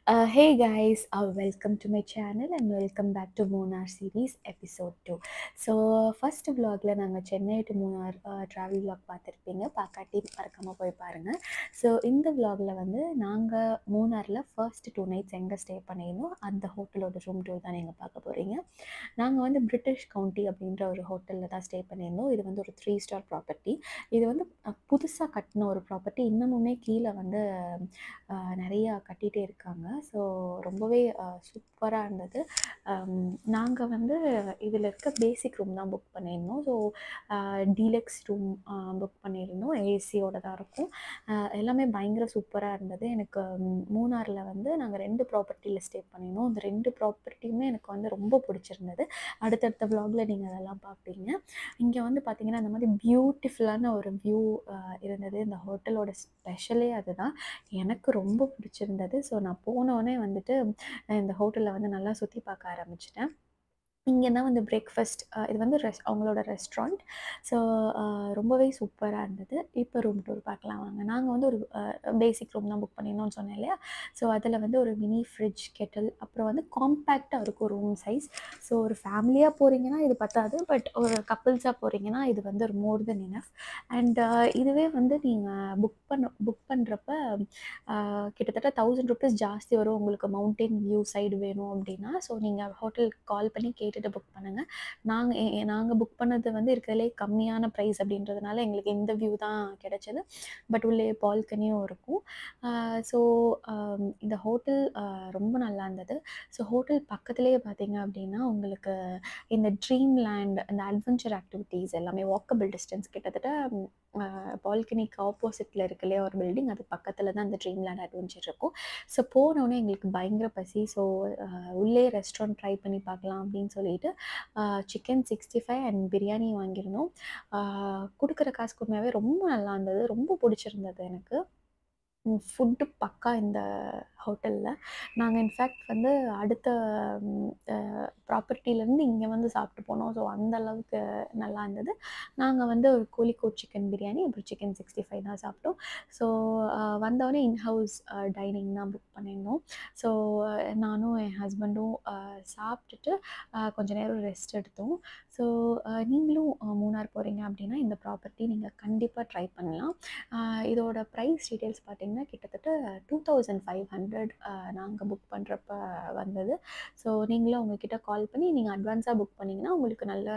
Uh, hey guys, uh, welcome to my channel and welcome back to Monar series episode 2. So first vlogல நாங்கள் Chennai to Munnar travel vlog பார்த்துருப்பீங்க பார்க்காட்டி மறக்காமல் போய் பாருங்கள் so இந்த vlogல வந்து நாங்கள் மூணாரில் ஃபர்ஸ்ட் டூ நைட்ஸ் எங்கே ஸ்டே பண்ணியிருந்தோம் அந்த ஹோட்டலோட ரூம் டூர் தான் நீங்கள் பார்க்க போகிறீங்க நாங்கள் வந்து பிரிட்டிஷ் கவுண்டி அப்படின்ற ஒரு ஹோட்டலில் தான் ஸ்டே பண்ணியிருந்தோம் இது வந்து ஒரு த்ரீ ஸ்டார் ப்ராப்பர்ட்டி இது வந்து புதுசாக கட்டின ஒரு ப்ராப்பர்ட்டி இன்னமுமே கீழே வந்து அஹ், நிறையா கட்டிகிட்டே இருக்காங்க ஸோ ரொம்பவே சூப்பராக இருந்தது நாங்கள் வந்து இதில் இருக்க பேசிக் ரூம் தான் புக் பண்ணியிருந்தோம் ஸோ டீலக்ஸ் ரூம் புக் பண்ணியிருந்தோம் ஏசியோட தான் இருக்கும் அஹ், எல்லாமே பயங்கர சூப்பராக இருந்தது எனக்கு ம், மூணாரில் வந்து நாங்கள் ரெண்டு ப்ராப்பர்ட்டியில் ஸ்டே பண்ணியிருந்தோம் அந்த ரெண்டு ப்ராப்பர்ட்டியுமே எனக்கு வந்து ரொம்ப பிடிச்சிருந்தது அடுத்தடுத்த vlogல நீங்கள் அதெல்லாம் பார்ப்பீங்க இங்கே வந்து பார்த்தீங்கன்னா அந்த மாதிரி பியூட்டிஃபுல்லான ஒரு வியூ இருந்தது இந்த ஹோட்டலோட ஸ்பெஷலே அதுதான் எனக்கு ரொம்ப பிடிச்சிருந்தது ஸோ நான் போனோடனே வந்துட்டு அஹ் இந்த ஹோட்டலில் வந்து நல்லா சுற்றி பார்க்க ஆரம்பிச்சிட்டேன் இங்கே தான் வந்து பிரேக்ஃபாஸ்ட் இது வந்து ரெஸ் அவங்களோட ரெஸ்டாரண்ட் ஸோ ரொம்பவே சூப்பராக இருந்தது இப்போ ரூம் டூர் பார்க்கலாம் வாங்க நாங்கள் வந்து ஒரு பேசிக் ரூம் தான் புக் பண்ணியிருந்தோம்னு சொன்னேன் இல்லையா ஸோ அதில் வந்து ஒரு மினி ஃப்ரிட்ஜ் கெட்டில் அப்புறம் வந்து காம்பேக்டாக இருக்கும் ரூம் சைஸ் ஸோ ஒரு ஃபேமிலியாக போகிறீங்கன்னா இது பத்தாது பட் ஒரு கப்புள்ஸாக போகிறீங்கன்னா இது வந்து ஒரு மோர் தென் இனஃப் அண்ட் இதுவே வந்து நீங்கள் புக் பண்ண புக் பண்ணுறப்ப கிட்டத்தட்ட தௌசண்ட் ருபீஸ் ஜாஸ்தி வரும் உங்களுக்கு மவுண்டெயின் வியூ சைடு வேணும் அப்படின்னா ஸோ நீங்கள் ஹோட்டலுக்கு கால் பண்ணி கேட்டுட்டு புக் பண்ணுங்கள் நாங்கள் நாங்கள் புக் பண்ணது வந்து இருக்கிறதுலே கம்மியான ப்ரைஸ் அப்படின்றதுனால எங்களுக்கு இந்த வியூ தான் கிடைச்சது பட் உள்ளே பால்கனியும் இருக்கும் ஸோ இந்த ஹோட்டல் ரொம்ப நல்லா இருந்தது ஸோ ஹோட்டல் பக்கத்துலேயே பார்த்தீங்க அப்படின்னா உங்களுக்கு இந்த ட்ரீம் லேண்ட் இந்த அட்வென்ச்சர் ஆக்டிவிட்டீஸ் எல்லாமே வாக்கபிள் டிஸ்டன்ஸ் கிட்டத்தட்ட பால்கனிக்கு ஆப்போசிட்டில் இருக்கு இல்லையா ஒரு பில்டிங் அது பக்கத்தில் தான் அந்த ட்ரீம் லேண்ட் அட்வென்ச்சர் இருக்கும் ஸோ போனோடனே எங்களுக்கு பயங்கர பசி ஸோ உள்ளே ரெஸ்டாரண்ட் ட்ரை பண்ணி பார்க்கலாம் அப்படின்னு சொல்லிட்டு chicken sixty five and biryani வாங்கியிருந்தோம் கொடுக்குற காசுக்கு உண்மையாகவே ரொம்ப நல்லா இருந்தது ரொம்ப பிடிச்சிருந்தது எனக்கு ஃபுட்டு பக்கா இந்த ஹோட்டலில் நாங்கள் இன்ஃபேக்ட் வந்து அடுத்த ப்ராப்பர்ட்டிலேருந்து இங்கே வந்து சாப்பிட்டு போனோம் ஸோ அந்த அளவுக்கு நல்லா இருந்தது நாங்கள் வந்து ஒரு கோழிக்கோட் சிக்கன் பிரியாணி அப்புறம் சிக்கன் சிக்ஸ்டி ஃபைவ் தான் சாப்பிட்டோம் ஸோ வந்தவொடனே இன்ஹவுஸ் டைனிங் தான் புக் பண்ணியிருந்தோம் ஸோ நானும் என் ஹஸ்பண்டும் சாப்பிட்டுட்டு கொஞ்ச நேரம் ரெஸ்ட் எடுத்தோம் ஸோ நீங்களும் மூணார் போகிறீங்க அப்படின்னா இந்த ப்ராப்பர்ட்டி நீங்கள் கண்டிப்பாக ட்ரை பண்ணலாம் இதோட ப்ரைஸ் டீட்டெயில்ஸ் பார்த்தீங்கன்னா கிட்டத்தட்ட டூ தௌசண்ட் ஃபைவ் ஹண்ட்ரட் நாங்கள் புக் பண்ணுறப்ப வந்தது ஸோ நீங்களும் உங்ககிட்ட கால் பண்ணி நீங்கள் அட்வான்ஸாக புக் பண்ணிங்கன்னா உங்களுக்கு நல்ல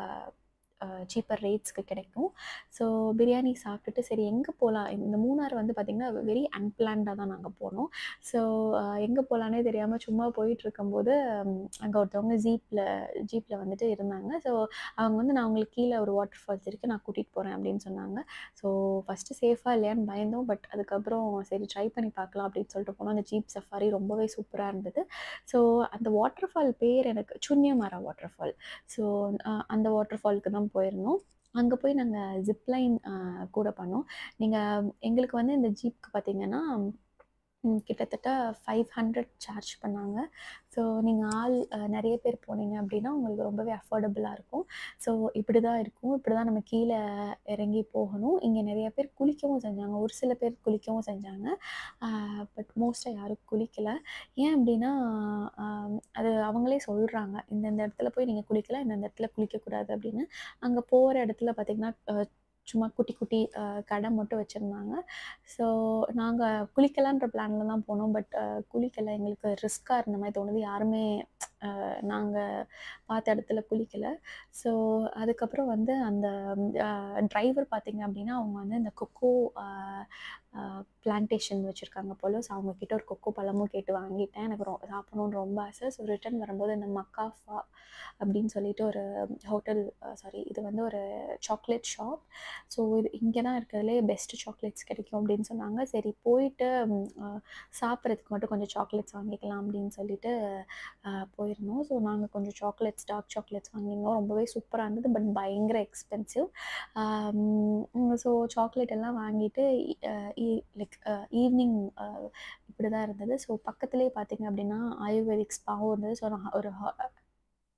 சீப்பர் ரேட்ஸ்க்கு கிடைக்கும் ஸோ பிரியாணி சாப்பிட்டுட்டு சரி எங்கே போகலாம் இந்த மூணார் வந்து பார்த்திங்கன்னா வெரி அன்பிளான்டாக தான் நாங்கள் போனோம் ஸோ எங்கே போகலானே தெரியாமல் சும்மா போயிட்டு இருக்கும்போது அங்கே ஒருத்தவங்க ஜீப்பில் ஜீப்பில் வந்துட்டு இருந்தாங்க ஸோ அவங்க வந்து நான் உங்களுக்கு கீழே ஒரு வாட்டர் ஃபால்ஸ் இருக்குது நான் கூட்டிகிட்டு போகிறேன் அப்படின்னு சொன்னாங்க ஸோ ஃபஸ்ட்டு சேஃபாக இல்லையான்னு பயந்தோம் பட் அதுக்கப்புறம் சரி ட்ரை பண்ணி பார்க்கலாம் அப்படின்னு சொல்லிட்டு போனோம் அந்த ஜீப் சஃபாரி ரொம்பவே சூப்பராக இருந்தது ஸோ அந்த வாட்டர் ஃபால் பேர் எனக்கு சுன்னியமாரா வாட்டர் ஃபால் ஸோ அந்த வாட்டர் ஃபாலுக்கு தான் போயிருந்தோம் அங்கே போய் நாங்கள் ஜிப்லைன் கூட பண்ணோம் நீங்கள் எங்களுக்கு வந்து இந்த ஜீப்க்கு பார்த்தீங்கன்னா கிட்டத்தட்ட ஃபைவ் ஹண்ட்ரட் சார்ஜ் பண்ணாங்க ஸோ நீங்கள் ஆள் நிறைய பேர் போனீங்க அப்படின்னா உங்களுக்கு ரொம்பவே அஃபோர்டபுளாக இருக்கும் ஸோ இப்படி தான் இருக்கும் இப்படி தான் நம்ம கீழே இறங்கி போகணும் இங்கே நிறைய பேர் குளிக்கவும் செஞ்சாங்க ஒரு சில பேர் குளிக்கவும் செஞ்சாங்க பட் மோஸ்ட்டாக யாரும் குளிக்கலை ஏன் அப்படின்னா அது அவங்களே சொல்கிறாங்க இந்தந்த இடத்துல போய் நீங்கள் குளிக்கலாம் இந்தந்த இடத்துல குளிக்கக்கூடாது அப்படின்னு அங்கே போகிற இடத்துல பார்த்திங்கன்னா சும்மா குட்டி குட்டி கடை மட்டும் வச்சுருந்தாங்க ஸோ நாங்கள் குளிக்கலான்ற பிளானில் தான் போனோம் பட் குளிக்கலை எங்களுக்கு ரிஸ்க்காக இருந்த மாதிரி தோணுது யாருமே நாங்கள் பார்த்த இடத்துல குளிக்கலை ஸோ அதுக்கப்புறம் வந்து அந்த டிரைவர் பார்த்திங்க அப்படின்னா அவங்க வந்து இந்த கொக்கோ பிளான்டேஷன் வச்சுருக்காங்க போல் ஸோ அவங்கக்கிட்ட ஒரு கொக்கோ பழமும் கேட்டு வாங்கிட்டேன் எனக்கு ரொ சாப்பிடணுன்னு ரொம்ப ஆசை ஸோ ரிட்டன் வரும்போது இந்த மக்காஃபா அப்படின்னு சொல்லிட்டு ஒரு ஹோட்டல் சாரி இது வந்து ஒரு சாக்லேட் ஷாப் ஸோ இது இங்கே தான் இருக்கிறதுலே பெஸ்ட்டு சாக்லேட்ஸ் கிடைக்கும் அப்படின்னு சொன்னாங்க சரி போயிட்டு சாப்பிட்றதுக்கு மட்டும் கொஞ்சம் சாக்லேட்ஸ் வாங்கிக்கலாம் அப்படின்னு சொல்லிட்டு போயிருந்தோம் ஸோ நாங்கள் கொஞ்சம் சாக்லேட்ஸ் டார்க் சாக்லேட்ஸ் வாங்கியிருந்தோம் ரொம்பவே சூப்பராக இருந்தது பட் பயங்கர எக்ஸ்பென்சிவ் ஸோ சாக்லேட் எல்லாம் வாங்கிட்டு லைக் ஈவினிங் இப்படி தான் இருந்தது ஸோ பக்கத்துலேயே பார்த்தீங்க அப்படின்னா ஆயுர்வேதிக் ஸ்பாவும் இருந்தது ஸோ நான் ஒரு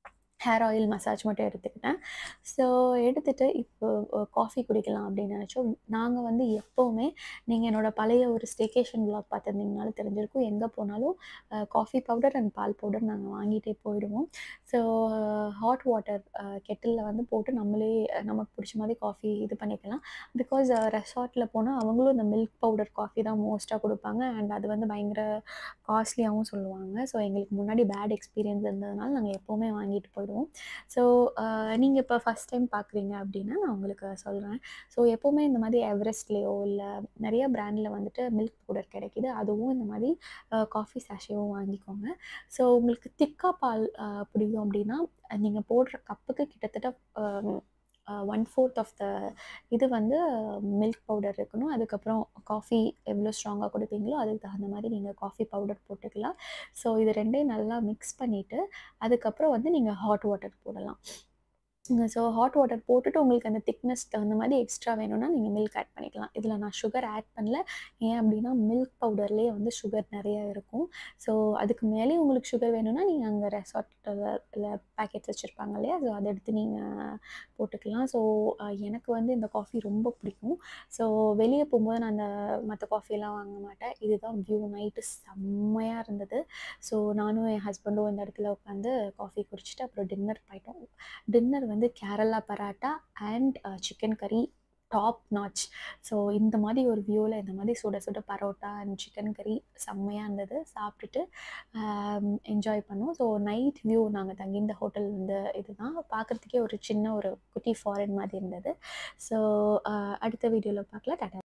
ஹேர் ஆயில் மசாஜ் மட்டும் எடுத்துக்கிட்டேன் ஸோ எடுத்துகிட்டு இப்போ காஃபி குடிக்கலாம் அப்படின்னு நினச்சோம் நாங்கள் வந்து எப்போவுமே நீங்கள் என்னோட பழைய ஒரு ஸ்டேகேஷன் vlog பார்த்துருந்தீங்கனாலும் தெரிஞ்சிருக்கும் எங்கே போனாலும் காஃபி பவுடர் அண்ட் பால் பவுடர் நாங்கள் வாங்கிட்டே போயிடுவோம் ஸோ ஹாட் வாட்டர் கெட்டிலில் வந்து போட்டு நம்மளே அஹ், நமக்கு பிடிச்ச மாதிரி காஃபி இது பண்ணிக்கலாம் பிகாஸ் ரெசார்ட்டில் போனால் அவங்களும் இந்த மில்க் பவுடர் காஃபி தான் மோஸ்ட்டாக கொடுப்பாங்க அண்ட் அது வந்து பயங்கர காஸ்ட்லியாகவும் சொல்லுவாங்க ஸோ எங்களுக்கு முன்னாடி பேட் எக்ஸ்பீரியன்ஸ் இருந்ததுனால நாங்கள் எப்போவுமே வாங்கிட்டு போயிடுவோம் ஸோ நீங்கள் இப்போ ஃபஸ்ட் டைம் பார்க்குறீங்க அப்படின்னா நான் உங்களுக்கு சொல்கிறேன் ஸோ எப்போவுமே இந்த மாதிரி எவரெஸ்ட்லேயோ இல்லை நிறைய பிராண்டில் வந்துட்டு மில்க் பவுடர் கிடைக்கிது அதுவும் இந்த மாதிரி காஃபி சாஷேவும் வாங்கிக்கோங்க ஸோ உங்களுக்கு திக்கா பால் அஹ், பிடிக்கும் அப்படின்னா நீங்கள் போடுற கப்புக்கு கிட்டத்தட்ட ஒன் ஃபோர்த் ஆஃப் த இது வந்து மில்க் பவுடர் இருக்கணும் அதுக்கப்புறம் காஃபி எவ்வளோ ஸ்ட்ராங்காக கொடுப்பீங்களோ அதுக்கு தகுந்த மாதிரி நீங்கள் காஃபி பவுடர் போட்டுக்கலாம் ஸோ இது ரெண்டையும் நல்லா மிக்ஸ் பண்ணிவிட்டு அதுக்கப்புறம் வந்து நீங்கள் ஹாட் வாட்டர் போடலாம் ஸோ ஹாட் வாட்டர் போட்டுட்டு உங்களுக்கு அந்த திக்னஸ் தகுந்த மாதிரி எக்ஸ்ட்ரா வேணும்னா நீங்கள் மில்க் ஆட் பண்ணிக்கலாம் இதில் நான் சுகர் ஆட் பண்ணல ஏன் அப்படின்னா மில்க் பவுடர்லேயே வந்து சுகர் நிறைய இருக்கும் ஸோ அதுக்கு மேலே உங்களுக்கு சுகர் வேணும்னா நீங்கள் அங்கே ரெசார்ட்டில் பேக்கெட்ஸ் வச்சுருப்பாங்க இல்லையா ஸோ அதை எடுத்து நீங்கள் போட்டுக்கலாம் ஸோ எனக்கு வந்து இந்த காஃபி ரொம்ப பிடிக்கும் ஸோ வெளியே போகும்போது நான் அந்த மற்ற காஃபியெல்லாம் வாங்க மாட்டேன் இதுதான் வியூ நைட்டு செம்மையாக இருந்தது ஸோ நானும் என் ஹஸ்பண்டும் இந்த இடத்துல உட்காந்து காஃபி குடிச்சிட்டு அப்புறம் டின்னர் போயிட்டோம் டின்னர் வந்து Kerala parotta and chicken curry top notch so இந்த மாதிரி ஒரு வியூவில் இந்த மாதிரி சுட சுட பரோட்டா அண்ட் சிக்கன் கறி செம்மையாக இருந்தது சாப்பிட்டுட்டு என்ஜாய் பண்ணோம் ஸோ நைட் வியூ நாங்கள் தங்கியிருந்த ஹோட்டல் வந்து இதுதான் பார்க்குறதுக்கே ஒரு சின்ன ஒரு குட்டி ஃபாரின் மாதிரி இருந்தது ஸோ அடுத்த வீடியோவில் பார்க்கலாம் டாட்டா